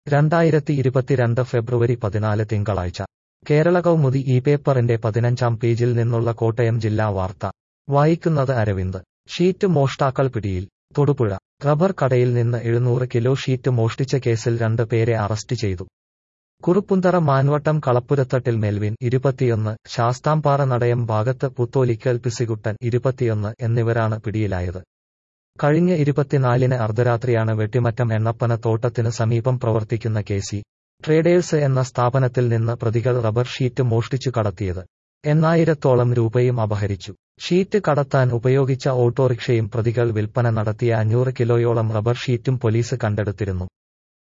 രണ്ടായിരത്തി ഇരുപത്തിരണ്ട് ഫെബ്രുവരി പതിനാല് തിങ്കളാഴ്ച കേരള കൗമുദി ഈ പേപ്പറിന്റെ പതിനഞ്ചാം പേജിൽ നിന്നുള്ള കോട്ടയം ജില്ലാ വാർത്ത വായിക്കുന്നത് അരവിന്ദ് ഷീറ്റ് മോഷ്ടാക്കൾ പിടിയിൽ തൊടുപുഴ റബ്ബർ കടയിൽ നിന്ന് എഴുന്നൂറ് കിലോ ഷീറ്റ് മോഷ്ടിച്ച കേസിൽ രണ്ട് പേരെ അറസ്റ്റ് ചെയ്തു കുറുപ്പുന്തറ മാൻവട്ടം കളപ്പുരത്തട്ടിൽ മെൽവിൻ ഇരുപത്തിയൊന്ന് ശാസ്താംപാറ നടയം ഭാഗത്ത് പുത്തോലിക്കൽ പിസികുട്ടൻ ഇരുപത്തിയൊന്ന് എന്നിവരാണ് പിടിയിലായത് കഴിഞ്ഞ ഇരുപത്തിനാലിന് അർദ്ധരാത്രിയാണ് വെട്ടിമറ്റം എണ്ണപ്പന തോട്ടത്തിന് സമീപം പ്രവർത്തിക്കുന്ന കെ സി ട്രേഡേഴ്സ് എന്ന സ്ഥാപനത്തിൽ നിന്ന് പ്രതികൾ റബ്ബർ ഷീറ്റ് മോഷ്ടിച്ചു കടത്തിയത് എണ്ണായിരത്തോളം രൂപയും അപഹരിച്ചു ഷീറ്റ് കടത്താൻ ഉപയോഗിച്ച ഓട്ടോറിക്ഷയും പ്രതികൾ വിൽപ്പന നടത്തിയ അഞ്ഞൂറ് കിലോയോളം റബ്ബർ ഷീറ്റും പോലീസ് കണ്ടെടുത്തിരുന്നു